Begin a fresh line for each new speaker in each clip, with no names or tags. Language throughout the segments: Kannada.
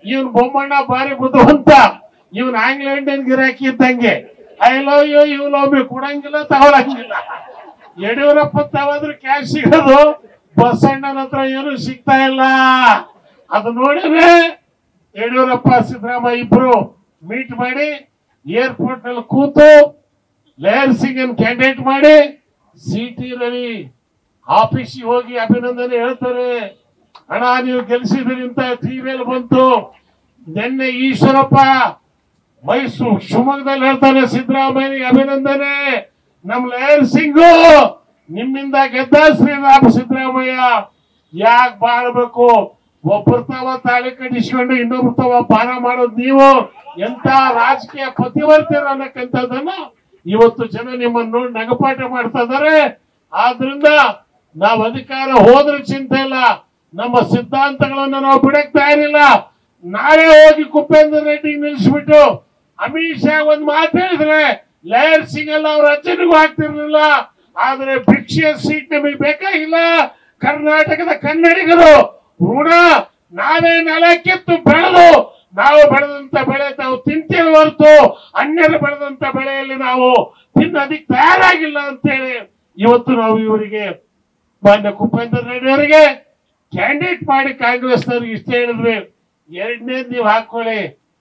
ಇವನ್ ಬೊಮ್ಮಣ್ಣ ಬಾರಿ ಬುದ್ಧಿವಂತ ಇವನ್ ಆಂಗ್ಲೆಂಡಿಯನ್ ಗಿರಾಕಿ ಇದ್ದಂಗೆ I love you you love me ಕೊಡಂಗಿಲ್ಲ ತಗೊಳಂಗಿಲ್ಲ ಯಡಿಯೂರಪ್ಪ ತಗೋದ್ರೆ ಕ್ಯಾಶ್ ಸಿಗೋದು ಬಸಣ್ಣನ ಹತ್ರ ಏನು ಸಿಗ್ತಾ ಇಲ್ಲ ಅದು ನೋಡಿದ್ರೆ ಯಡಿಯೂರಪ್ಪ ಸಿದ್ದರಾಮಯ್ಯ ಇಬ್ರು ಮೀಟ್ ಮಾಡಿ ಏರ್ಪೋರ್ಟ್ ನಲ್ಲಿ ಕೂತು ಲೇಯರ್ ಸಿಂಗ್ ಅನ್ ಕ್ಯಾಂಡಿಡೇಟ್ ಮಾಡಿ ಸಿ ಟಿ ರವಿ ಆಫೀಸಿಗೆ ಹೋಗಿ ಅಭಿನಂದನೆ ಹೇಳ್ತಾರೆ ಅಣ್ಣ ನೀವು ಗೆಲ್ಸಿದ್ರಿ ಅಂತ ಟಿವಿಯಲ್ಲಿ ಬಂತು ನಿನ್ನೆ ಈಶ್ವರಪ್ಪ ಮೈಸೂರು ಶಿವಮೊಗ್ಗದಲ್ಲಿ ಹೇಳ್ತಾನೆ ಸಿದ್ದರಾಮಯ್ಯನಿಗೆ ಅಭಿನಂದನೆ ನಮ್ ಲೇಯರ್ ಸಿಂಗು ನಿಮ್ಮಿಂದ ಗೆದ್ದ ಶ್ರೀರಾಮ ಸಿದ್ದರಾಮಯ್ಯ ಯಾಕೆ ಬಾಳ್ಬೇಕು ಒಬ್ಬರ ತವ ತಾಳಿ ಕಟ್ಟಿಸ್ಕೊಂಡು ಇನ್ನೊಬ್ರ ತವ ಪಾನ ಮಾಡೋದು ನೀವು ಎಂತ ರಾಜಕೀಯ ಪತಿವರ್ತಿರ ಅನ್ನಕ್ಕಂಥದ್ದನ್ನ ಇವತ್ತು ಜನ ನಿಮ್ಮನ್ನ ನೋಡಿ ನಗಪಾಠ ಮಾಡ್ತಾ ಇದಾರೆ ಆದ್ರಿಂದ ನಾವು ಅಧಿಕಾರ ಹೋದ್ರೆ ಚಿಂತೆ ಇಲ್ಲ ನಮ್ಮ ಸಿದ್ಧಾಂತಗಳನ್ನ ನಾವು ಬಿಡಕ್ ತಯಾರಿಲ್ಲ ನಾಳೆ ಹೋಗಿ ಕುಪೇಂದ್ರ ರೆಡ್ಡಿ ನಿಲ್ಲಿಸ್ಬಿಟ್ಟು ಅಮಿತ್ ಶಾ ಒಂದ್ ಮಾತು ಹೇಳಿದ್ರೆ ಲೇಯರ್ ಸಿಗಲ್ಲ ಅವ್ರ ಅಜ್ಜನಿಗೂ ಆಗ್ತಿರ್ಲಿಲ್ಲ ಆದ್ರೆ ಭಿಕ್ಷೆ ಸೀಟ್ ನಮಗೆ ಬೇಕಾಗಿಲ್ಲ ಕರ್ನಾಟಕದ ಕನ್ನಡಿಗರು ಋಣ ನಾವೇ ನೆಲ ಕಿತ್ತು ಬೆಳೆದು ನಾವು ಬೆಳೆದಂತ ಬೆಳೆ ತಾವು ತಿಂತೀವಿ ಹೊರತು ಅನ್ಯರು ಬೆಳೆದಂತ ಬೆಳೆಯಲ್ಲಿ ನಾವು ತಿನ್ನೋದಿಕ್ ತಯಾರಾಗಿಲ್ಲ ಅಂತೇಳಿ ಇವತ್ತು ನಾವು ಇವರಿಗೆ ಮಾನ್ಯ ಕುಪೇಂದ್ರ ರೆಡ್ಡಿ ಅವರಿಗೆ ಕ್ಯಾಂಡಿಡೇಟ್ ಮಾಡಿ ಕಾಂಗ್ರೆಸ್ನವ್ರಿಗೆ ಇಷ್ಟ ಹೇಳಿದ್ವಿ ಎರಡನೇದ್ ನೀವು ಹಾಕೊಳ್ಳಿ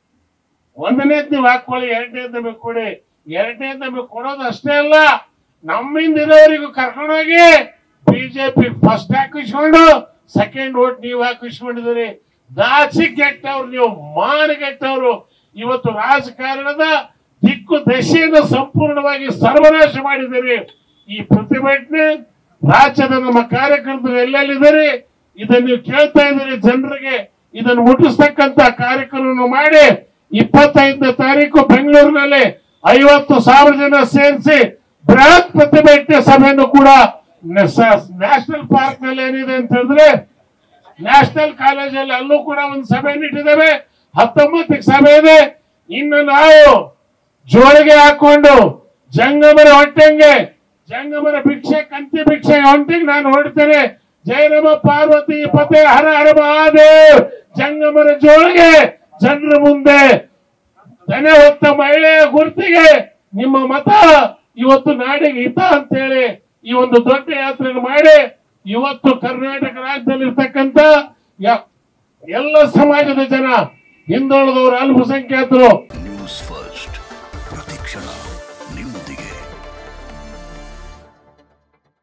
ಒಂದನೇದ್ ನೀವು ಹಾಕೊಳ್ಳಿ ಎರಡನೇದ್ ನಮಗೆ ಕೊಡಿ ಎರಡನೇದ್ ನಮಗೆ ಕೊಡೋದು ಅಷ್ಟೇ ಅಲ್ಲ ನಮ್ಮಿಂದ ಇರೋವರೆಗೂ ಕರ್ಕೊಂಡೋಗಿ ಬಿಜೆಪಿ ಫಸ್ಟ್ ಹಾಕಿಸ್ಕೊಂಡು ಸೆಕೆಂಡ್ ವೋಟ್ ನೀವು ಹಾಕಿಸ್ಕೊಂಡಿದ್ದೀರಿ ನಾಚಿ ಗೆಟ್ಟವ್ರು ನೀವು ಮಾನಗೆಟ್ಟವ್ರು ಇವತ್ತು ರಾಜಕಾರಣದ ದಿಕ್ಕು ದಶೆಯನ್ನು ಸಂಪೂರ್ಣವಾಗಿ ಸರ್ವನಾಶ ಮಾಡಿದ್ದೀರಿ ಈ ಪ್ರತಿಭಟನೆ ರಾಜ್ಯದ ನಮ್ಮ ಕಾರ್ಯಕರ್ತರು ಎಲ್ಲೆಲ್ಲಿದ್ದಾರೆ ಇದನ್ನು ನೀವು ಕೇಳ್ತಾ ಇದ್ದೀರಿ ಜನರಿಗೆ ಇದನ್ನು ಮುಟ್ಟಿಸ್ತಕ್ಕಂತ ಕಾರ್ಯಕ್ರಮವನ್ನು ಮಾಡಿ ಇಪ್ಪತ್ತೈದನೇ ತಾರೀಕು ಬೆಂಗಳೂರಿನಲ್ಲಿ ಐವತ್ತು ಸಾವಿರ ಜನ ಸೇರಿಸಿ ಬೃಹತ್ ಪ್ರತಿಭಟನೆ ಸಭೆಯನ್ನು ಕೂಡ ನ್ಯಾಷನಲ್ ಪಾರ್ಕ್ ನಲ್ಲಿ ಏನಿದೆ ಅಂತ ಹೇಳಿದ್ರೆ ನ್ಯಾಷನಲ್ ಕಾಲೇಜಲ್ಲಿ ಅಲ್ಲೂ ಕೂಡ ಒಂದು ಸಭೆಯನ್ನು ಇಟ್ಟಿದ್ದೇವೆ ಹತ್ತೊಂಬತ್ತಕ್ಕೆ ಸಭೆ ಇದೆ ಇನ್ನು ನಾವು ಜೋಳಿಗೆ ಹಾಕೊಂಡು ಜಂಗಮರ ಹೊಟ್ಟೆಂಗೆ ಜಂಗಮರ ಭಿಕ್ಷೆ ಕಂತಿ ಭಿಕ್ಷೆ ಹೊಂಟಿಗೆ ನಾನು ಹೊರಡ್ತೇನೆ ಜೈರಮ ಪಾರ್ವತಿ ಪತೆ ಹರ ಹರ ಮಹಾದೇವ್ ಜಂಗಮರ ಜೋಳಿಗೆ ಜನರ ಮುಂದೆ ದನೆ ಹೊತ್ತ ಮಹಿಳೆಯ ಗುರುತಿಗೆ ನಿಮ್ಮ ಮತ ಇವತ್ತು ನಾಡಿಗೆ ಹಿತ ಅಂತೇಳಿ ಈ ಒಂದು ದೊಡ್ಡ ಯಾತ್ರೆಯನ್ನು ಮಾಡಿ ಇವತ್ತು ಕರ್ನಾಟಕ ರಾಜ್ಯದಲ್ಲಿ ಇರ್ತಕ್ಕಂಥ ಯ- ಎಲ್ಲ ಸಮಾಜದ ಜನ ಹಿಂದುಳಿದವರು ಅಲ್ಪಸಂಖ್ಯಾತರು